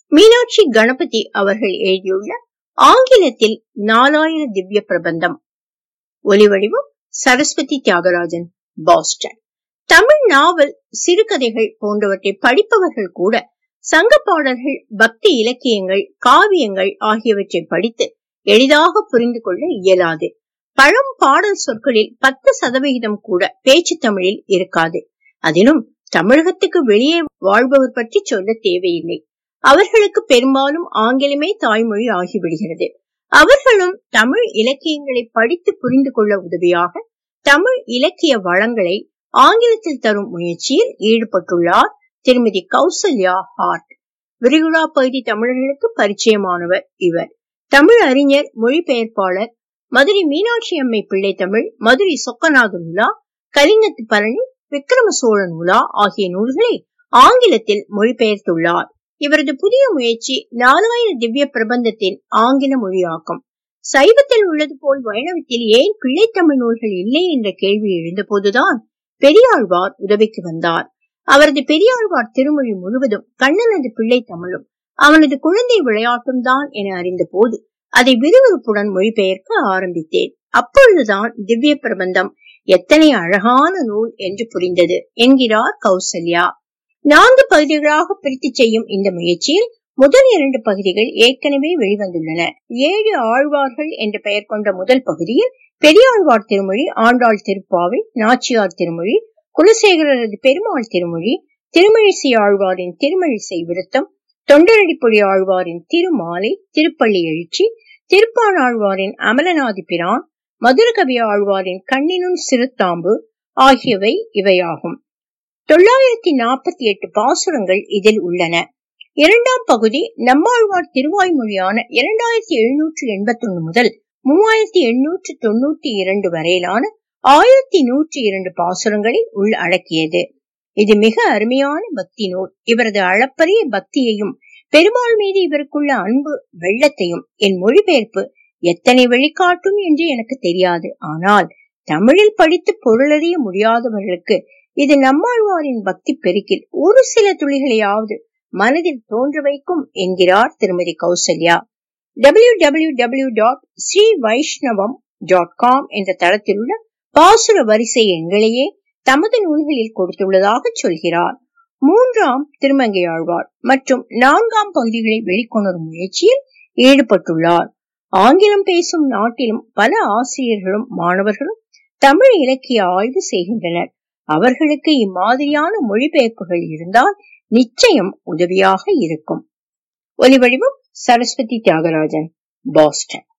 மீனாட்சி கணபதி அவர்கள் எழுதியுள்ள ஆங்கிலத்தில் நாலாயிர திவ்ய பிரபந்தம் ஒலிவடிவம் சரஸ்வதி தியாகராஜன் பாஸ்டன் தமிழ் நாவல் சிறுகதைகள் போன்றவற்றை படிப்பவர்கள் கூட சங்க பாடல்கள் பக்தி இலக்கியங்கள் காவியங்கள் ஆகியவற்றை படித்து எளிதாக புரிந்து கொள்ள இயலாது பழம் பாடல் சொற்களில் பத்து சதவிகிதம் கூட பேச்சு தமிழில் இருக்காது அதிலும் தமிழகத்துக்கு வெளியே வாழ்பவர் பற்றி சொல்ல தேவையில்லை அவர்களுக்கு பெரும்பாலும் ஆங்கிலமே தாய்மொழி ஆகிவிடுகிறது அவர்களும் தமிழ் இலக்கியங்களை படித்து புரிந்து கொள்ள உதவியாக தமிழ் இலக்கிய வளங்களை ஆங்கிலத்தில் தரும் முயற்சியில் ஈடுபட்டுள்ளார் திருமதி கௌசல்யா ஹார்ட் விரிகுடா பகுதி தமிழர்களுக்கு பரிச்சயமானவர் இவர் தமிழ் அறிஞர் மொழிபெயர்ப்பாளர் மதுரை மீனாட்சி அம்மை பிள்ளை தமிழ் மதுரை சொக்கநாத நூலா கலிங்கத்து பரணி விக்ரம சோழ நூலா ஆகிய நூல்களை ஆங்கிலத்தில் மொழிபெயர்த்துள்ளார் இவரது புதிய முயற்சி நாலாயிர திவ்ய பிரபந்தத்தின் ஆங்கில மொழியாக்கம் சைவத்தில் உள்ளது போல் வைணவத்தில் ஏன் பிள்ளைத்தமிழ் நூல்கள் இல்லை என்ற கேள்வி எழுந்தபோதுதான் பெரியாழ்வார் உதவிக்கு வந்தார் அவரது பெரியாழ்வார் திருமொழி முழுவதும் கண்ணனது பிள்ளை தமிழும் அவனது குழந்தை விளையாட்டும் தான் என அறிந்த போது அதை விறுவிறுப்புடன் மொழிபெயர்க்க ஆரம்பித்தேன் அப்பொழுதுதான் திவ்ய பிரபந்தம் எத்தனை அழகான நூல் என்று புரிந்தது என்கிறார் கௌசல்யா நான்கு பகுதிகளாக பிரித்து செய்யும் இந்த முயற்சியில் முதல் இரண்டு பகுதிகள் ஏற்கனவே வெளிவந்துள்ளன ஏழு ஆழ்வார்கள் என்ற பெயர் கொண்ட முதல் பகுதியில் பெரியாழ்வார் திருமொழி ஆண்டாள் திருப்பாவை நாச்சியார் திருமொழி குலசேகரரது பெருமாள் திருமொழி திருமழிசை ஆழ்வாரின் திருமழிசை விருத்தம் தொண்டரடிப்பொடி ஆழ்வாரின் திருமாலை திருப்பள்ளி எழுச்சி திருப்பாணாழ்வாரின் அமலநாதி பிரான் மதுரகவி ஆழ்வாரின் கண்ணினும் சிறுத்தாம்பு ஆகியவை இவையாகும் தொள்ளாயிரத்தி நாற்பத்தி எட்டு பாசுரங்கள் இதில் உள்ளன இரண்டாம் பகுதி நம்மாழ்வார் திருவாய்மொழியான இரண்டாயிரத்தி எழுநூற்று எண்பத்தி ஒன்று முதல் மூவாயிரத்தி எண்ணூற்று தொண்ணூத்தி இரண்டு வரையிலான ஆயிரத்தி நூற்றி இரண்டு பாசுரங்களை உள் அடக்கியது இது மிக அருமையான பக்தி நூல் இவரது அளப்பரிய பக்தியையும் பெருமாள் மீது இவருக்குள்ள அன்பு வெள்ளத்தையும் என் மொழிபெயர்ப்பு எத்தனை வெளிக்காட்டும் என்று எனக்கு தெரியாது ஆனால் தமிழில் படித்து பொருளறிய முடியாதவர்களுக்கு இது நம்மாழ்வாரின் பக்தி பெருக்கில் ஒரு சில துளிகளையாவது மனதில் தோன்ற வைக்கும் என்கிறார் திருமதி Kausalya W W W dot Sri Vaishnavam dot com என்ற தளத்தில் உள்ள பாசுர வரிசை எண்களையே தமது நூல்களில் கொடுத்துள்ளதாக சொல்கிறார் மூன்றாம் திருமங்கையாழ்வார் மற்றும் நான்காம் பகுதிகளை வெளிக்கொணரும் முயற்சியில் ஈடுபட்டுள்ளார் ஆங்கிலம் பேசும் நாட்டிலும் பல ஆசிரியர்களும் மாணவர்களும் தமிழ் இலக்கிய ஆய்வு செய்கின்றனர் அவர்களுக்கு இம்மாதிரியான மொழிபெயர்ப்புகள் இருந்தால் நிச்சயம் உதவியாக இருக்கும் ஒலிவடிவம் சரஸ்வதி தியாகராஜன் பாஸ்டன்